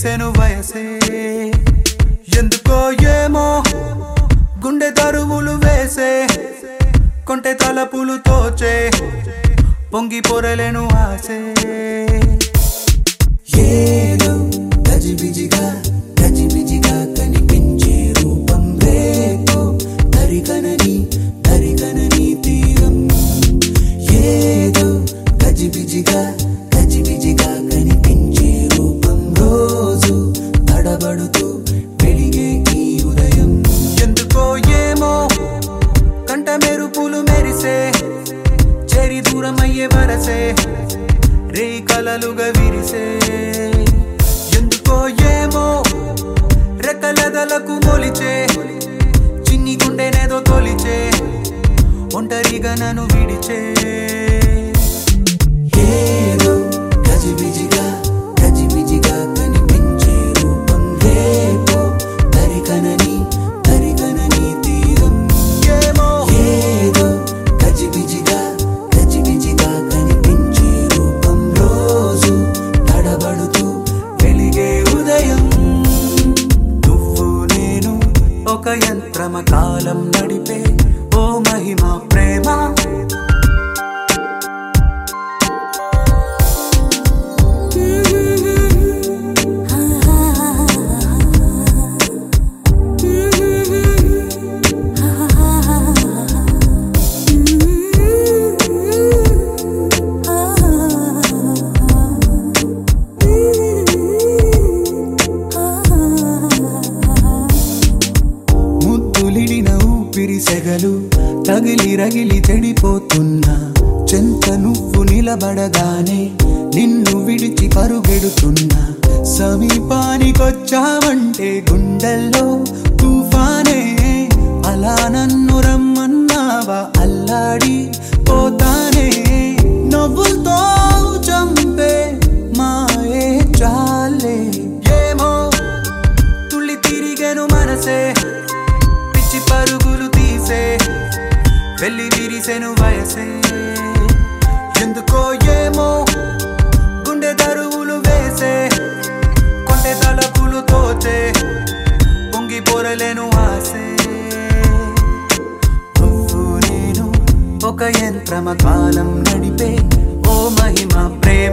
విరిసెను వయసే ఎందుకో ఏమో గుండె దరువులు వేసే కొంటె తలపులు తోచే పొంగి పొరలేను ఆసే ఏదో గజిబిజిగా గజిబిజిగా కనిపించే రూపం రేపో తరిగనని తరిగనని తీరం ఏదో గజిబిజిగా గజిబిజిగా కనిపించే రూపం రోజు తడబడుతూ వెలిగే ఈ ఉదయం ఎందుకో ఏమో కంట మెరుపులు మెరిసే చెరి దూరమయ్యే వరసే రే కలలుగా విరిసే ఎందుకో ఏమో రెక్కలెదలకు మొలిచే చిన్ని గుండెనేదో తొలిచే ఒంటరిగా నన్ను విడిచే ఏదో గజిబిజిగా గజిబిజిగా కనిపించే రూపం రేపో తరిగనని తరిగనని తీరం ఏమో ఏదో గజిబిజిగా గజిబిజిగా కనిపించే రూపం రోజు తడబడుతూ వెలిగే ఉదయం నువ్వు నేను ఒక యంత్రమ కాలం నడిపే ఓ మహిమ ప్రేమ ముద్దులిడిన ఊపిరి సెగలు తగిలి రగిలి చెడిపోతున్నా చెంత నువ్వు నిలబడగానే నిన్ను విడిచి పరుగెడుతున్నా సమీపానికొచ్చావంటే గుండెల్లో తుఫానే అలా నన్ను రమ్మన్నావా అల్లాడి పోతానే నవ్వులతో చంపే మాయే చాలే ఏమో తుళ్ళి తిరిగెను మనసే పిచ్చి పరుగులు తీసే వెళ్ళి విరిసెను వయసే ఎందుకో ఏమో గుండె దరువులు వేసే కొంటె తలపులు తోచే పొంగి పొరలేను ఆసే నువ్వు నేను ఒక యంత్రమ కాలం నడిపే ఓ మహిమ ప్రేమ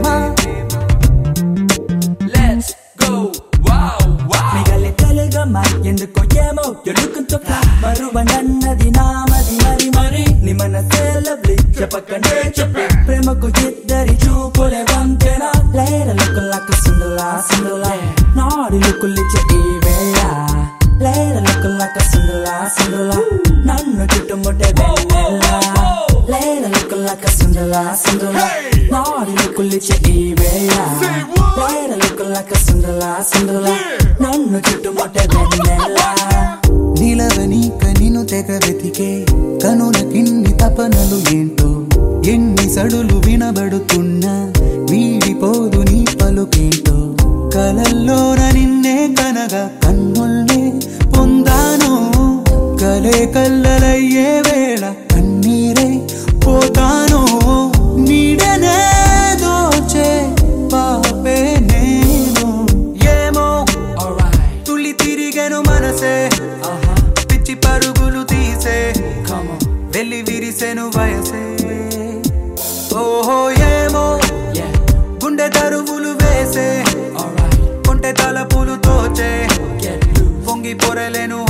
Let's go, wow, wow. మిగలి తెలుగమ్మ ఎందుకో ఏమో ఎడుకుంటూ మరువ నన్నది నామది మరి మరి నీ మనసే లవ్లీ చెప్పకనే చెప్పి ప్రేమకు ఇద్దరి చూపులే వంతెన లేర లుక్కులకు సుందలా సుందలా నాడి లుక్కులిచ్చే ఈ వేళ లేర లుక్కులకు సుందలా సుందలా నన్ను చుట్టుముట్టే వెన్నెల లేర లుక్కులకు సుందలా సుందలా నాడి లుక్కులిచ్చే ఈ వేళ లేర లుక్కులకు సుందలా సుందలా నన్ను చుట్టుముట్టే వెన్నెల నిలవనీక నిన్ను తెగ వెతికే కనులకిన్ని తపనలు ఏంటో ఎన్ని సడులు వినబడుతున్నా వీడిపోదు నీ పలుకేంటో కలల్లోన నిన్నే కనగా కన్నుల్నే పొందాను కలే కల్లలయ్యే వేళ కన్నీరై పోతాను నీడనే దోచే పాపే నేను ఏమో Alright, తుళ్ళి తిరిగెను మనసే uh-huh, పిచ్చి పరుగులు తీసే come on, వెళ్ళి విరిసెను వయసే ఓహో ఏమో yeah, గుండె దరువులు వేసే alright, కొంటె తలపులు తోచే get loose. పొంగి పొరలేను